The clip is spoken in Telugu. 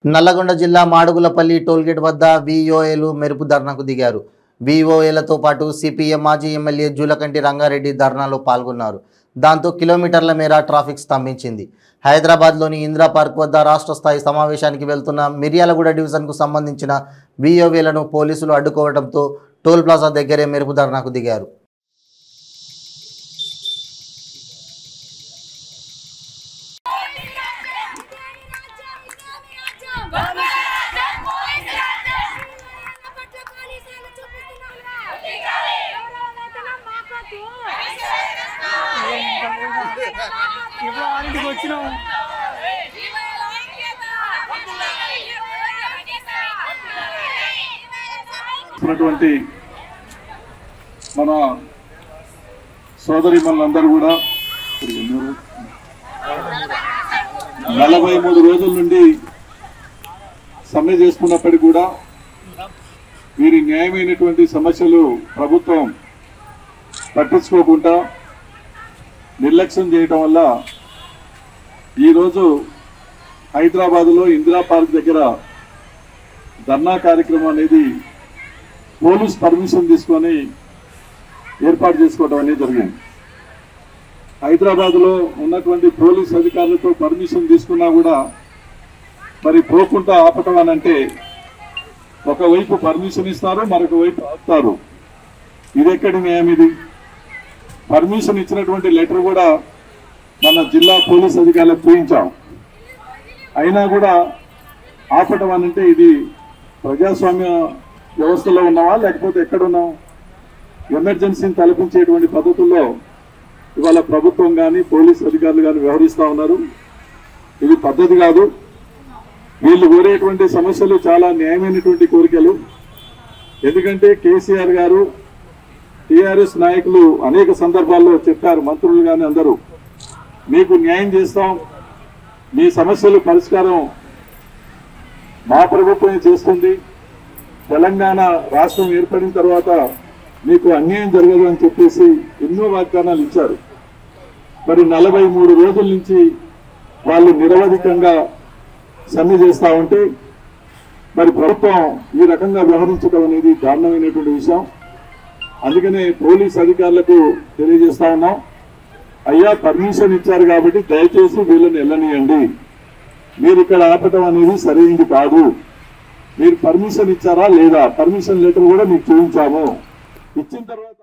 నల్లగొండ జిల్లా మాడుగులపల్లి టోల్గేట్ వద్ద విఓఏలు మెరుపు ధర్నాకు దిగారు విఓఏలతో పాటు సిపిఎం మాజీ ఎమ్మెల్యే జూలకంటి రంగారెడ్డి ధర్నాలో పాల్గొన్నారు దాంతో కిలోమీటర్ల మేర ట్రాఫిక్ స్తంభించింది హైదరాబాద్లోని ఇందిరా పార్క్ వద్ద రాష్ట్ర స్థాయి సమావేశానికి వెళ్తున్న మిర్యాలగూడ డివిజన్కు సంబంధించిన విఓఏలను పోలీసులు అడ్డుకోవడంతో టోల్ ప్లాజా దగ్గరే మెరుపు ధర్నాకు దిగారు ఇప్పుడు ఆరింటికి వచ్చినాం ఉన్నటువంటి మన సోదరి మనందరూ కూడా ఇప్పుడు ఎన్ని రోజులు? నలభై మూడు రోజుల నుండి సమ్మె చేసుకున్నప్పటికీ కూడా వీరి న్యాయమైనటువంటి సమస్యలు ప్రభుత్వం పట్టించుకోకుండా నిర్లక్ష్యం చేయటం వల్ల ఈరోజు హైదరాబాదులో ఇందిరా పార్క్ దగ్గర ధర్నా కార్యక్రమం అనేది పోలీస్ పర్మిషన్ తీసుకొని ఏర్పాటు చేసుకోవడం అనేది జరిగింది హైదరాబాద్లో ఉన్నటువంటి పోలీస్ అధికారులతో పర్మిషన్ తీసుకున్నా కూడా మరి పోకుండా ఆపటం అని అంటే ఒకవైపు పర్మిషన్ ఇస్తారు మరొక వైపు ఆపుతారు ఇది ఎక్కడి న్యాయం ఇది పర్మిషన్ ఇచ్చినటువంటి లెటర్ కూడా మన జిల్లా పోలీస్ అధికారులకు చూపించాం అయినా కూడా ఆపటం అని అంటే ఇది ప్రజాస్వామ్య వ్యవస్థలో ఉన్నావా లేకపోతే ఎక్కడ ఉన్నాం ఎమర్జెన్సీని తలపించేటువంటి పద్ధతుల్లో ఇవాళ ప్రభుత్వం కానీ పోలీస్ అధికారులు కానీ వ్యవహరిస్తూ ఉన్నారు ఇది పద్ధతి కాదు వీళ్ళు కోరేటువంటి సమస్యలు చాలా న్యాయమైనటువంటి కోరికలు ఎందుకంటే కేసీఆర్ గారు టీఆర్ఎస్ నాయకులు అనేక సందర్భాల్లో చెప్పారు మంత్రులు కానీ అందరూ మీకు న్యాయం చేస్తాం మీ సమస్యలు పరిష్కారం మా ప్రభుత్వమే చేస్తుంది తెలంగాణ రాష్ట్రం ఏర్పడిన తర్వాత మీకు అన్యాయం జరగదు అని చెప్పేసి ఎన్నో వాగ్దానాలు ఇచ్చారు మరి నలభై మూడు రోజుల నుంచి వాళ్ళు నిరవధికంగా సమ్మె చేస్తా ఉంటే మరి ప్రభుత్వం ఈ రకంగా వ్యవహరించడం అనేది దారుణమైనటువంటి విషయం అందుకనే పోలీస్ అధికారులకు తెలియజేస్తా ఉన్నాం అయ్యా పర్మిషన్ ఇచ్చారు కాబట్టి దయచేసి వీళ్ళని వెళ్ళనియండి మీరు ఇక్కడ ఆపటం అనేది సరైనది కాదు మీరు పర్మిషన్ ఇచ్చారా లేదా పర్మిషన్ లెటర్ కూడా మీకు చూపించాము ఇచ్చిన తర్వాత